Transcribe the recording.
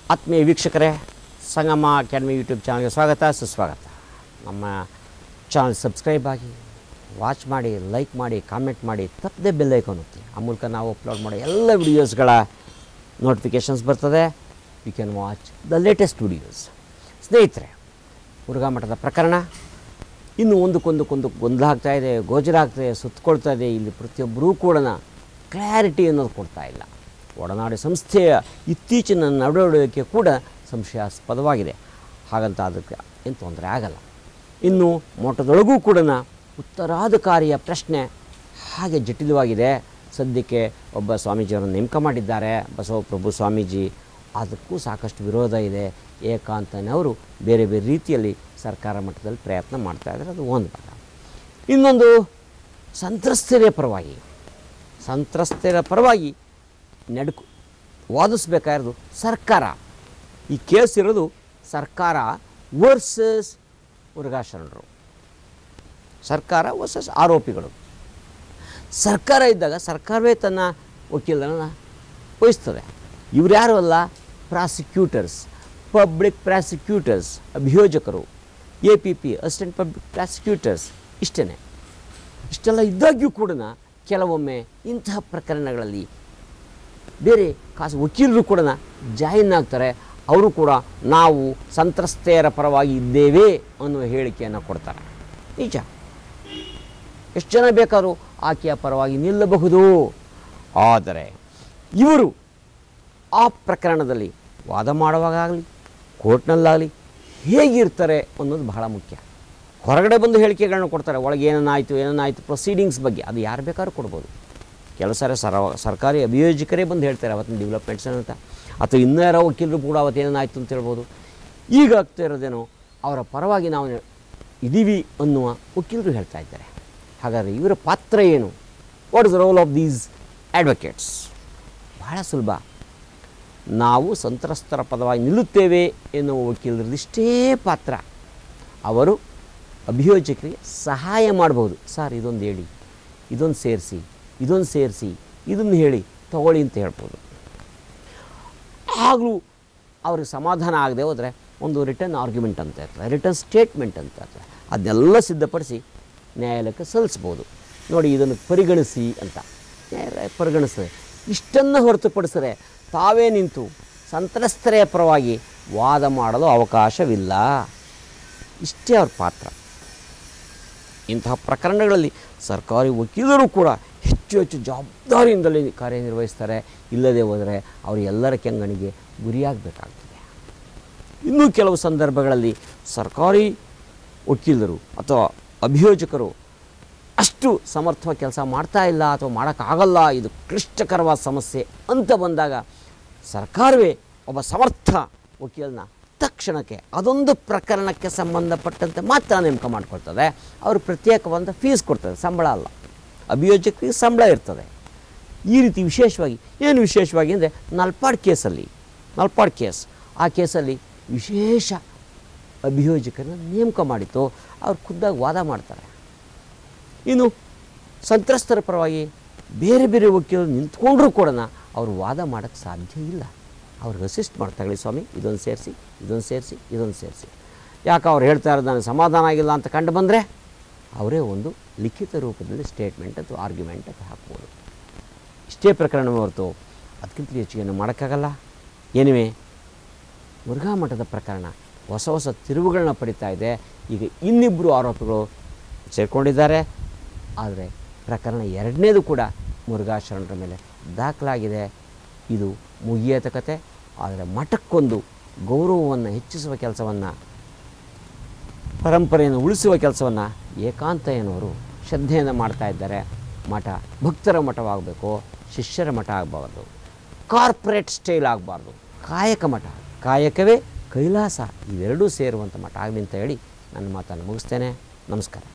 ಆತ್ಮೀಯ ವೀಕ್ಷಕರೇ ಸಂಗಮ academy YouTube ಚಾನಲ್ಗೆ ಸ್ವಾಗತ ಸುಸ್ವಾಗತ ನಮ್ಮ ಚಾನಲ್ ಸಬ್ಸ್ಕ್ರೈಬ್ ಆಗಿ ವಾಚ್ ಮಾಡಿ ಲೈಕ್ ಮಾಡಿ ಕಾಮೆಂಟ್ ಮಾಡಿ ತಪ್ಪದೆ ಬೆಲ್ ಐಕಾನ್ ಒತ್ತಿ ಆ ಮೂಲಕ ನಾವು ಅಪ್ಲೋಡ್ ಮಾಡೋ ಎಲ್ಲ ವಿಡಿಯೋಸ್ಗಳ ನೋಟಿಫಿಕೇಷನ್ಸ್ ಬರ್ತದೆ you can watch the latest videos ಸ್ನೇಹಿತರೆ ಮುರುಘಾ ಮಠದ ಪ್ರಕರಣ ಇನ್ನು ಒಂದಕ್ಕೊಂದಕ್ಕೊಂದು ಗೊಂದಲ ಆಗ್ತಾ ಇದೆ ಗೋಚರ ಆಗ್ತಾ ಇದೆ ಸುತ್ತಕೊಳ್ತಾ ಇದೆ ಇಲ್ಲಿ ಪ್ರತಿಯೊಬ್ಬರೂ ಕೂಡ ಕ್ಲಾರಿಟಿ ಅನ್ನೋದು ಕೊಡ್ತಾ ಇಲ್ಲ ಒಡನಾಡಿ ಸಂಸ್ಥೆಯ ಇತ್ತೀಚಿನ ನಡವಳಿಕೆ ಕೂಡ ಸಂಶಯಾಸ್ಪದವಾಗಿದೆ ಹಾಗಂತ ಅದಕ್ಕೆ ಏನು ತೊಂದರೆ ಆಗಲ್ಲ ಇನ್ನು ಮಠದೊಳಗೂ ಕೂಡ ಉತ್ತರಾಧಿಕಾರಿಯ ಪ್ರಶ್ನೆ ಹಾಗೆ ಜಟಿಲವಾಗಿದೆ ಸದ್ಯಕ್ಕೆ ಒಬ್ಬ ಸ್ವಾಮೀಜಿಯವರನ್ನು ನೇಮಕ ಮಾಡಿದ್ದಾರೆ ಬಸವಪ್ರಭು ಸ್ವಾಮೀಜಿ ಅದಕ್ಕೂ ಸಾಕಷ್ಟು ವಿರೋಧ ಇದೆ ಏಕಾಂತನವರು ಬೇರೆ ಬೇರೆ ರೀತಿಯಲ್ಲಿ ಸರ್ಕಾರ ಮಟ್ಟದಲ್ಲಿ ಪ್ರಯತ್ನ ಮಾಡ್ತಾ ಇದ್ದಾರೆ ಅದು ಒಂದು ಭಾಗ ಇನ್ನೊಂದು ಸಂತ್ರಸ್ತರ ಪರವಾಗಿ ಸಂತ್ರಸ್ತರ ಪರವಾಗಿ ನಡ್ಕು ವಾದಿಸಬೇಕಾಗಿರೋದು ಸರ್ಕಾರ ಈ ಕೇಸ್ ಇರೋದು ಸರ್ಕಾರ ವರ್ಸಸ್ ಮುರುಘಾಶರಣರು ಸರ್ಕಾರ ವರ್ಸಸ್ ಆರೋಪಿಗಳು ಸರ್ಕಾರ ಇದ್ದಾಗ ಸರ್ಕಾರವೇ ತನ್ನ ವಕೀಲರನ್ನು ವಹಿಸ್ತದೆ ಇವ್ರು ಯಾರು ಅಲ್ಲ ಪ್ರಾಸಿಕ್ಯೂಟರ್ಸ್ ಪಬ್ಲಿಕ್ ಪ್ರಾಸಿಕ್ಯೂಟರ್ಸ್ ಅಭಿಯೋಜಕರು A P P assistant public prosecutors ಇಷ್ಟೇ ಇಷ್ಟೆಲ್ಲ ಇದ್ದಾಗ್ಯೂ ಕೂಡ ಕೆಲವೊಮ್ಮೆ ಇಂತಹ ಪ್ರಕರಣಗಳಲ್ಲಿ ಬೇರೆ ಖಾಸಗಿ ವಕೀಲರು ಕೂಡ ಜಾಯಿನ್ ಆಗ್ತಾರೆ ಅವರು ಕೂಡ ನಾವು ಸಂತ್ರಸ್ತೆಯರ ಪರವಾಗಿ ಇದ್ದೇವೆ ಅನ್ನುವ ಹೇಳಿಕೆಯನ್ನು ಕೊಡ್ತಾರೆ ನಿಜ ಎಷ್ಟು ಜನ ಬೇಕಾದರೂ ಆಕೆಯ ಪರವಾಗಿ ನಿಲ್ಲಬಹುದು ಆದರೆ ಇವರು ಆ ಪ್ರಕರಣದಲ್ಲಿ ವಾದ ಮಾಡುವಾಗಲಿ ಕೋರ್ಟ್ನಲ್ಲಾಗಲಿ ಹೇಗಿರ್ತಾರೆ ಅನ್ನೋದು ಬಹಳ ಮುಖ್ಯ ಹೊರಗಡೆ ಬಂದು ಹೇಳಿಕೆಗಳನ್ನ ಕೊಡ್ತಾರೆ ಒಳಗೆ ಏನೇನಾಯಿತು ಏನೇನಾಯಿತು ಪ್ರೊಸೀಡಿಂಗ್ಸ್ ಬಗ್ಗೆ ಅದು ಯಾರು ಬೇಕಾದ್ರೂ ಕೊಡ್ಬೋದು ಕೆಲವು ಸಾರಿ ಸರ ಸರ್ಕಾರಿ ಅಭಿಯೋಜಕರೇ ಬಂದು ಹೇಳ್ತಾರೆ ಅವತ್ತಿನ ಡೆವಲಪ್ಮೆಂಟ್ಸ್ ಅಂತ ಅಥವಾ ಇನ್ನೂ ಯಾರೋ ವಕೀಲರು ಕೂಡ ಅವತ್ತು ಏನೇನಾಯಿತು ಅಂತ ಹೇಳ್ಬೋದು ಈಗ ಆಗ್ತಾ ಇರೋದೇನೋ ಅವರ ಪರವಾಗಿ ನಾವು ಇದ್ದೀವಿ ಅನ್ನುವ ವಕೀಲರು ಹೇಳ್ತಾ ಇದ್ದಾರೆ ಹಾಗಾದರೆ ಇವರ ಪಾತ್ರ ಏನು what is the role of these advocates ಬಹಳ ಸುಲಭ ನಾವು ಸಂತ್ರಸ್ತರ ಪದವಾಗಿ ನಿಲ್ಲುತ್ತೇವೆ ಎನ್ನುವ ವಕೀಲರದಿಷ್ಟೇ ಪಾತ್ರ ಅವರು ಅಭಿಯೋಜಕರಿಗೆ ಸಹಾಯ ಮಾಡ್ಬೋದು ಸರ್ ಇದೊಂದು ಹೇಳಿ ಇದೊಂದು ಸೇರಿಸಿ ಇದೊಂದು ಸೇರಿಸಿ ಇದನ್ನು ಹೇಳಿ ತಗೊಳ್ಳಿ ಅಂತ ಹೇಳ್ಬೋದು ಆಗಲೂ ಅವ್ರಿಗೆ ಸಮಾಧಾನ ಆಗದೆ ಹೋದರೆ ಒಂದು ರಿಟರ್ನ್ ಆರ್ಗ್ಯುಮೆಂಟ್ ಅಂತ ಇರ್ತದೆ ರಿಟರ್ನ್ ಸ್ಟೇಟ್ಮೆಂಟ್ ಅಂತ ಇರ್ತದೆ ಅದನ್ನೆಲ್ಲ ಸಿದ್ಧಪಡಿಸಿ ನ್ಯಾಯಾಲಯಕ್ಕೆ ಸಲ್ಲಿಸ್ಬೋದು ನೋಡಿ ಇದನ್ನು ಪರಿಗಣಿಸಿ ಅಂತ ನ್ಯಾಯಾಲಯ ಪರಿಗಣಿಸ್ತದೆ ಇಷ್ಟನ್ನು ಹೊರತುಪಡಿಸಿದರೆ ತಾವೇ ನಿಂತು ಸಂತ್ರಸ್ತರ ಪರವಾಗಿ ವಾದ ಮಾಡಲು ಅವಕಾಶವಿಲ್ಲ ಇಷ್ಟೇ ಅವ್ರ ಪಾತ್ರ ಇಂತಹ ಪ್ರಕರಣಗಳಲ್ಲಿ ಸರ್ಕಾರಿ ವಕೀಲರು ಕೂಡ ಹೆಚ್ಚು ಹೆಚ್ಚು ಜವಾಬ್ದಾರಿಯಿಂದಲೇ ಕಾರ್ಯನಿರ್ವಹಿಸ್ತಾರೆ ಇಲ್ಲದೆ ಹೋದರೆ ಅವರು ಎಲ್ಲರ ಕೆಂಗಣಿಗೆ ಗುರಿಯಾಗಬೇಕಾಗ್ತದೆ ಇನ್ನೂ ಕೆಲವು ಸಂದರ್ಭಗಳಲ್ಲಿ ಸರ್ಕಾರಿ ವಕೀಲರು ಅಥವಾ ಅಭಿಯೋಜಕರು ಅಷ್ಟು ಸಮರ್ಥವಾಗಿ ಕೆಲಸ ಮಾಡ್ತಾ ಇಲ್ಲ ಅಥವಾ ಮಾಡೋಕ್ಕಾಗಲ್ಲ ಇದು ಕ್ಲಿಷ್ಟಕರವಾದ ಸಮಸ್ಯೆ ಅಂತ ಬಂದಾಗ ಸರ್ಕಾರವೇ ಒಬ್ಬ ಸಮರ್ಥ ವಕೀಲನ ತಕ್ಷಣಕ್ಕೆ ಅದೊಂದು ಪ್ರಕರಣಕ್ಕೆ ಸಂಬಂಧಪಟ್ಟಂತೆ ಮಾತ್ರ ನೇಮಕ ಮಾಡಿಕೊಳ್ತದೆ ಅವರು ಪ್ರತ್ಯೇಕವಾದ ಫೀಸ್ ಕೊಡ್ತದೆ ಸಂಬಳ ಅಲ್ಲ ಅಭಿಯೋಜಕರಿಗೆ ಸಂಬಳ ಇರ್ತದೆ ಈ ರೀತಿ ವಿಶೇಷವಾಗಿ ಏನು ವಿಶೇಷವಾಗಿ ಅಂದರೆ ನಲ್ಪಾಡ್ ಕೇಸಲ್ಲಿ ನಲ್ಪಾಡ್ ಕೇಸ್ ಆ ಕೇಸಲ್ಲಿ ವಿಶೇಷ ಅಭಿಯೋಜಕರನ್ನ ನೇಮಕ ಮಾಡಿತ್ತು ಅವ್ರು ಖುದ್ದಾಗಿ ವಾದ ಮಾಡ್ತಾರೆ ಇನ್ನು ಸಂತ್ರಸ್ತರ ಪರವಾಗಿ ಬೇರೆ ಬೇರೆ ವಕೀಲರು ನಿಂತ್ಕೊಂಡ್ರೂ ಕೂಡ ಅವರು ವಾದ ಮಾಡೋಕ್ಕೆ ಸಾಧ್ಯ ಇಲ್ಲ ಅವ್ರಿಗೆ ಅಸಿಸ್ಟ್ ಮಾಡ್ತಾಗಲಿ ಸ್ವಾಮಿ ಇದೊಂದು ಸೇರಿಸಿ ಇದೊಂದು ಸೇರಿಸಿ ಇದೊಂದು ಸೇರಿಸಿ ಯಾಕೆ ಅವ್ರು ಹೇಳ್ತಾ ಇರೋದು ನನಗೆ ಸಮಾಧಾನ ಆಗಿಲ್ಲ ಅಂತ ಕಂಡು ಬಂದರೆ ಅವರೇ ಒಂದು ಲಿಖಿತ ರೂಪದಲ್ಲಿ ಸ್ಟೇಟ್ಮೆಂಟ್ ಅಥವಾ ಆರ್ಗ್ಯುಮೆಂಟ್ ಅಂತ ಹಾಕ್ಬೋದು ಇಷ್ಟೇ ಪ್ರಕರಣ ಹೊರತು ಅದಕ್ಕಿಂತ ಹೆಚ್ಚಿಗೆ ಮಾಡೋಕ್ಕಾಗಲ್ಲ ಏನಿವೆ ಮುರುಘಾ ಮಠದ ಪ್ರಕರಣ ಹೊಸ ಹೊಸ ತಿರುವುಗಳನ್ನ ಪಡಿತಾ ಇದೆ ಈಗ ಇನ್ನಿಬ್ಬರು ಆರೋಪಿಗಳು ಸೇರಿಕೊಂಡಿದ್ದಾರೆ ಆದರೆ ಪ್ರಕರಣ ಎರಡನೇದು ಕೂಡ ಮುರುಘಾ ಶರಣರ ಮೇಲೆ ದಾಖಲಾಗಿದೆ ಇದು ಮುಗಿಯತ ಕತೆ ಆದರೆ ಮಠಕ್ಕೊಂದು ಗೌರವವನ್ನು ಹೆಚ್ಚಿಸುವ ಕೆಲಸವನ್ನು ಪರಂಪರೆಯನ್ನು ಉಳಿಸುವ ಕೆಲಸವನ್ನು ಏಕಾಂತಯ್ಯನವರು ಶ್ರದ್ಧೆಯಿಂದ ಮಾಡ್ತಾ ಇದ್ದಾರೆ ಮಠ ಭಕ್ತರ ಮಠವಾಗಬೇಕು ಶಿಷ್ಯರ ಮಠ ಆಗಬಾರ್ದು ಕಾರ್ಪೊರೇಟ್ ಸ್ಟೈಲ್ ಆಗಬಾರ್ದು ಕಾಯಕ ಮಠ ಕಾಯಕವೇ ಕೈಲಾಸ ಇವೆರಡೂ ಸೇರುವಂಥ ಮಠ ಆಗಲಿ ಅಂತ ಹೇಳಿ ನನ್ನ ಮಾತನ್ನು ಮುಗಿಸ್ತೇನೆ ನಮಸ್ಕಾರ